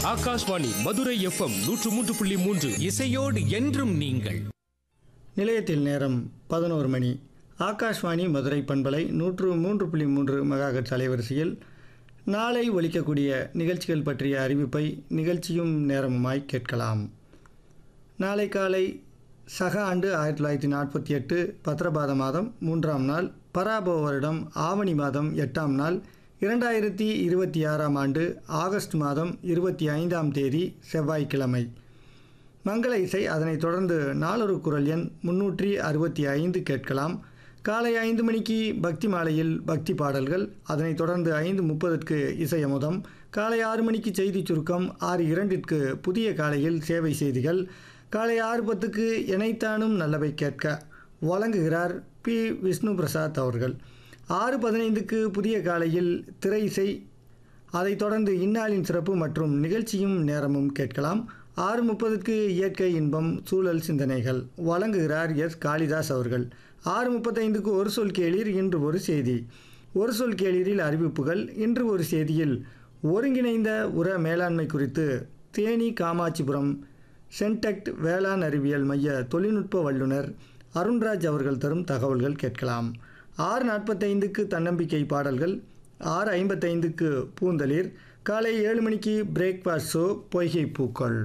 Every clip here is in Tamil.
ஆகாஷ்வாணி மதுரை எஃப்எம் நூற்று மூன்று புள்ளி மூன்று இசையோடு என்றும் நீங்கள் நிலையத்தில் நேரம் பதினோரு மணி ஆகாஷ்வாணி மதுரை பண்பலை நூற்று மூன்று புள்ளி மூன்று மெகாஹெட்ஸ் அலைவரிசையில் நாளை ஒலிக்கக்கூடிய நிகழ்ச்சிகள் பற்றிய அறிவிப்பை நிகழ்ச்சியும் நேரமுமாய் கேட்கலாம் நாளை காலை சக ஆண்டு ஆயிரத்தி தொள்ளாயிரத்தி நாற்பத்தி எட்டு பத்ரபாத மாதம் மூன்றாம் நாள் பராபவ வருடம் ஆவணி மாதம் எட்டாம் நாள் இரண்டாயிரத்தி இருபத்தி ஆறாம் ஆண்டு ஆகஸ்ட் மாதம் இருபத்தி ஐந்தாம் தேதி செவ்வாய்க்கிழமை மங்கள இசை அதனைத் தொடர்ந்து நாளொரு குரல் எண் முன்னூற்றி அறுபத்தி ஐந்து கேட்கலாம் காலை ஐந்து மணிக்கு பக்தி மாலையில் பக்தி பாடல்கள் அதனைத் தொடர்ந்து ஐந்து முப்பதுக்கு இசையமுதம் காலை ஆறு மணிக்கு செய்தி சுருக்கம் ஆறு இரண்டிற்கு புதிய காலையில் சேவை செய்திகள் காலை ஆறு பத்துக்கு இணைத்தானும் நல்லவை கேட்க வழங்குகிறார் பி விஷ்ணு பிரசாத் அவர்கள் ஆறு பதினைந்துக்கு புதிய காலையில் திரை இசை அதைத் தொடர்ந்து இந்நாளின் சிறப்பு மற்றும் நிகழ்ச்சியும் நேரமும் கேட்கலாம் ஆறு முப்பதுக்கு இயற்கை இன்பம் சூழல் சிந்தனைகள் வழங்குகிறார் எஸ் காளிதாஸ் அவர்கள் ஆறு முப்பத்தைந்துக்கு ஒரு சொல் கேளீர் இன்று ஒரு செய்தி ஒரு சொல் கேளீரில் அறிவிப்புகள் இன்று ஒரு செய்தியில் ஒருங்கிணைந்த உர மேலாண்மை குறித்து தேனி காமாட்சிபுரம் சென்டெக்ட் வேளாண் அறிவியல் மைய தொழில்நுட்ப வல்லுநர் அருண்ராஜ் அவர்கள் தரும் தகவல்கள் கேட்கலாம் ஆறு நாற்பத்தைந்துக்கு தன்னம்பிக்கை பாடல்கள் ஆறு ஐம்பத்தைந்துக்கு பூந்தளிர் காலை ஏழு மணிக்கு பிரேக்ஃபாஸ்ட் ஷோ பொய்கை பூக்கள்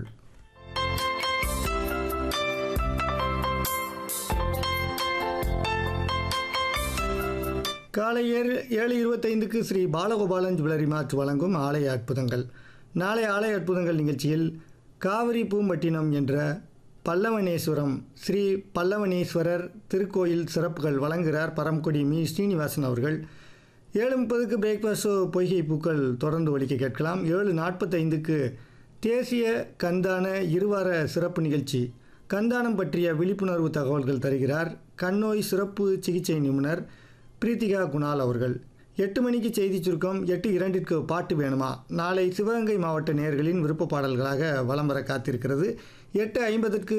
காலை ஏழு ஏழு இருபத்தைந்துக்கு ஸ்ரீ பாலகோபாலன் ஜுவல்லரி மார்ட் வழங்கும் ஆலய அற்புதங்கள் நாளை ஆலய அற்புதங்கள் நிகழ்ச்சியில் காவிரி பூம்பட்டினம் என்ற பல்லவனேஸ்வரம் ஸ்ரீ பல்லவனேஸ்வரர் திருக்கோயில் சிறப்புகள் வழங்குகிறார் பரம்குடி மீ ஸ்ரீனிவாசன் அவர்கள் ஏழு முப்பதுக்கு பிரேக்ஃபாஸ்ட் ஷோ பொய்கை பூக்கள் தொடர்ந்து ஒலிக்க கேட்கலாம் ஏழு நாற்பத்தைந்துக்கு தேசிய கந்தான இருவார சிறப்பு நிகழ்ச்சி கந்தானம் பற்றிய விழிப்புணர்வு தகவல்கள் தருகிறார் கண்ணோய் சிறப்பு சிகிச்சை நிபுணர் பிரீத்திகா குணால் அவர்கள் எட்டு மணிக்கு செய்தி சுருக்கம் எட்டு இரண்டிற்கு பாட்டு வேணுமா நாளை சிவகங்கை மாவட்ட நேயர்களின் விருப்ப பாடல்களாக வலம் வர காத்திருக்கிறது எட்டு ஐம்பதற்கு